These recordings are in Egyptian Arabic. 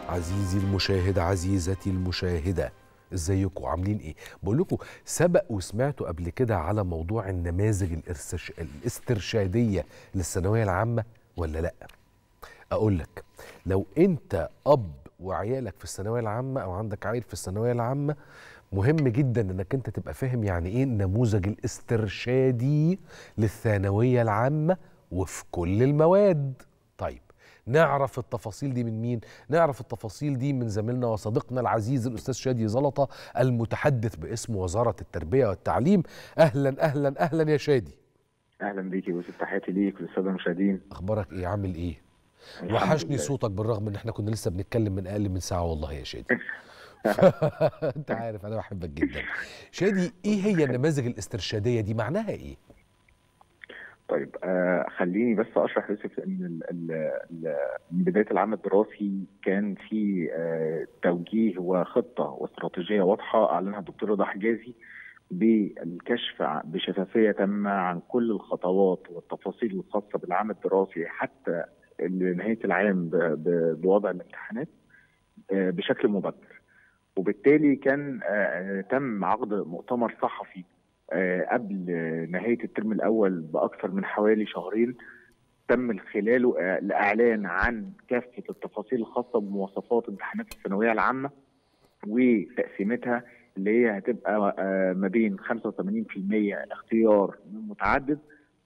عزيزي المشاهد عزيزتي المشاهدة ازيكم عاملين ايه بقول لكم سبق وسمعتوا قبل كده على موضوع النماذج الإرسش... الاسترشادية للثانوية العامة ولا لا اقول لك لو انت اب وعيالك في الثانوية العامة او عندك عيل في الثانوية العامة مهم جدا انك انت تبقى فاهم يعني ايه النموذج الاسترشادي للثانوية العامة وفي كل المواد طيب نعرف التفاصيل دي من مين؟ نعرف التفاصيل دي من زميلنا وصديقنا العزيز الاستاذ شادي زلطه المتحدث باسم وزاره التربيه والتعليم اهلا اهلا اهلا يا شادي اهلا بيك يا يوسف تحياتي ليك وللساده المشاهدين اخبارك ايه عامل ايه؟ الحمد وحشني لله. صوتك بالرغم ان احنا كنا لسه بنتكلم من اقل من ساعه والله يا شادي انت عارف انا بحبك جدا شادي ايه هي النماذج الاسترشاديه دي معناها ايه؟ طيب آه خليني بس اشرح يوسف ان ال- ال- ال- من بدايه العام الدراسي كان في آه توجيه وخطه واستراتيجيه واضحه اعلنها الدكتور رضا حجازي بالكشف ع- بشفافيه تامه عن كل الخطوات والتفاصيل الخاصه بالعام الدراسي حتى نهايه العام ب- ب- بوضع الامتحانات آه بشكل مبكر وبالتالي كان آه، تم عقد مؤتمر صحفي آه، قبل آه، نهايه الترم الاول باكثر من حوالي شهرين تم من خلاله آه، الاعلان عن كافه التفاصيل الخاصه بمواصفات امتحانات الثانويه العامه وتقسيمتها اللي هي هتبقى آه، ما بين 85% اختيار متعدد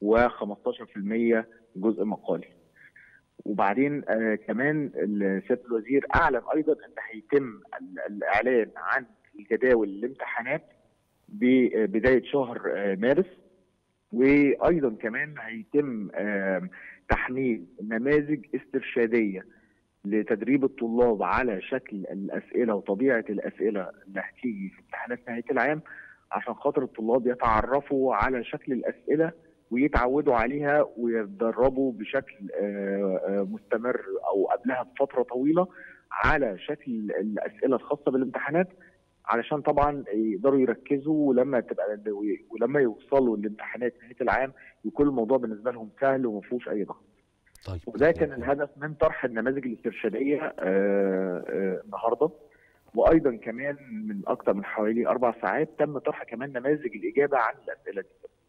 و15% جزء مقالي. وبعدين آه كمان ال- سياده الوزير اعلن ايضا ان هيتم ال- الاعلان عن الجداول الامتحانات ببدايه شهر آه مارس وايضا كمان هيتم آه تحميل نماذج استرشاديه لتدريب الطلاب على شكل الاسئله وطبيعه الاسئله اللي هتيجي في امتحانات نهايه العام عشان خاطر الطلاب يتعرفوا على شكل الاسئله ويتعودوا عليها ويتدربوا بشكل آه، آه، مستمر او قبلها بفتره طويله على شكل الاسئله الخاصه بالامتحانات علشان طبعا يقدروا يركزوا ولما تبقى ولما يوصلوا لامتحانات نهايه العام يكون الموضوع بالنسبه لهم سهل وما فيهوش اي ضغط. طيب وده كان الهدف من طرح النماذج الاسترشاديه آه، آه، النهارده وايضا كمان من اكثر من حوالي اربع ساعات تم طرح كمان نماذج الاجابه عن الاسئله دي.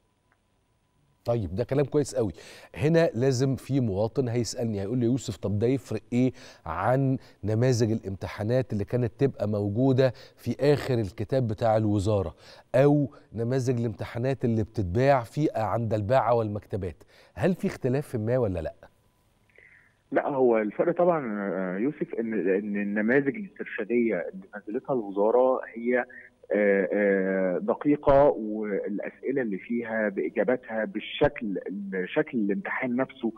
طيب ده كلام كويس قوي هنا لازم في مواطن هيسالني هيقول لي يوسف طب ده يفرق ايه عن نماذج الامتحانات اللي كانت تبقى موجوده في اخر الكتاب بتاع الوزاره او نماذج الامتحانات اللي بتتباع في عند الباعه والمكتبات هل في اختلاف ما ولا لا لا هو الفرق طبعا آه، يوسف ان ان النماذج الاسترشاديه اللي نزلتها الوزاره هي آه، آه، دقيقه والاسئله اللي فيها باجاباتها بالشكل شكل الامتحان نفسه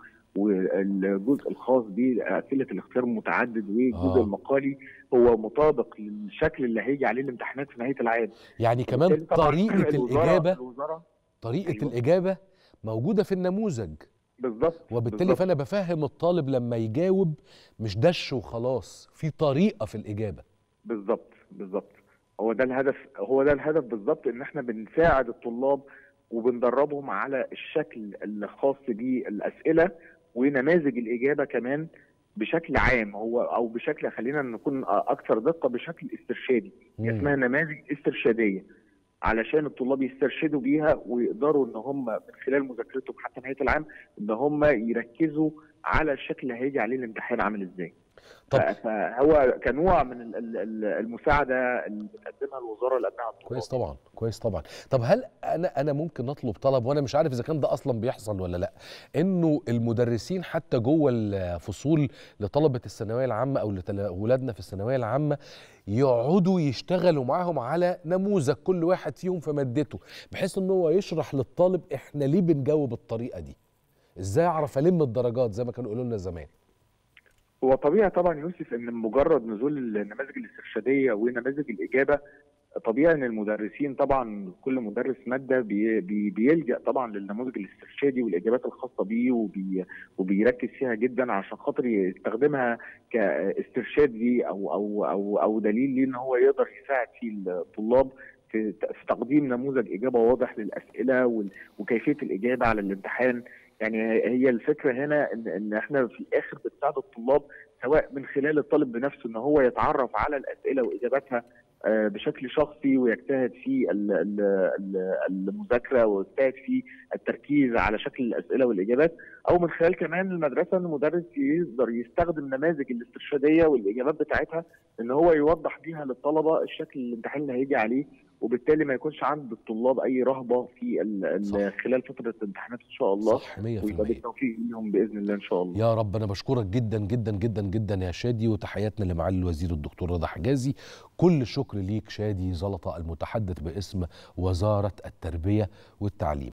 والجزء الخاص باسئله الاختيار المتعدد والجزء آه. المقالي هو مطابق للشكل اللي هيجي عليه الامتحانات في نهايه العام يعني كمان وبالتالي طبعاً طريقه الوزارة- الاجابه الوزاره طريقه أيوة. الاجابه موجوده في النموذج بالظبط وبالتالي بالظبط. فانا بفهم الطالب لما يجاوب مش دش وخلاص في طريقه في الاجابه بالظبط بالظبط هو ده الهدف هو ده الهدف بالظبط ان احنا بنساعد الطلاب وبندربهم على الشكل الخاص بالاسئله ونماذج الاجابه كمان بشكل عام هو او بشكل خلينا نكون اكثر دقه بشكل استرشادي مم. اسمها نماذج استرشاديه علشان الطلاب يسترشدوا بيها ويقدروا ان هم من خلال مذاكرتهم حتى نهايه العام ان هم يركزوا على الشكل اللي هيجي عليه الامتحان عامل ازاي. طب ف- فهو كنوع من ال- ال- ال- المساعده اللي بتقدمها الوزاره لابنائها الطلاب. كويس طبعا كويس طبعا طب هل انا انا ممكن اطلب طلب وانا مش عارف اذا كان ده اصلا بيحصل ولا لا انه المدرسين حتى جوه الفصول لطلبه الثانويه العامه او لاولادنا في الثانويه العامه يقعدوا يشتغلوا معاهم على نموذج كل واحد فيهم في مادته بحيث ان هو يشرح للطالب احنا ليه بنجاوب بالطريقه دي ازاي اعرف الم الدرجات زي ما كانوا يقولوا لنا زمان هو طبيعي طبعا يوسف ان مجرد نزول النماذج الاسترشاديه ونماذج الاجابه طبيعي ان المدرسين طبعا كل مدرس ماده بي بي بيلجا طبعا للنموذج الاسترشادي والاجابات الخاصه بيه وبي وبيركز فيها جدا عشان خاطر يستخدمها كاسترشاد ليه او او او او دليل ليه ان هو يقدر يساعد فيه الطلاب في في تقديم نموذج اجابه واضح للاسئله وال- وكيفيه الاجابه على الامتحان يعني هي الفكره هنا ان ان احنا في الاخر بنساعد الطلاب سواء من خلال الطالب بنفسه ان هو يتعرف على الاسئله واجاباتها آه، بشكل شخصي ويجتهد في ال- ال- ال- المذاكره ويجتهد في التركيز على شكل الاسئله والاجابات او من خلال كمان المدرسه ان المدرس يقدر يستخدم نماذج الاسترشاديه والاجابات بتاعتها ان هو يوضح بيها للطلبه الشكل الامتحان اللي هيجي عليه وبالتالي ما يكونش عند الطلاب اي رهبه في ال- ال- صح. خلال فتره الامتحانات ان شاء الله صح 100% ويبقى بالتوفيق ليهم باذن الله ان شاء الله يا رب انا بشكرك جدا جدا جدا جدا يا شادي وتحياتنا لمعالي الوزير الدكتور رضا حجازي كل الشكر ليك شادي زلطه المتحدث باسم وزاره التربيه والتعليم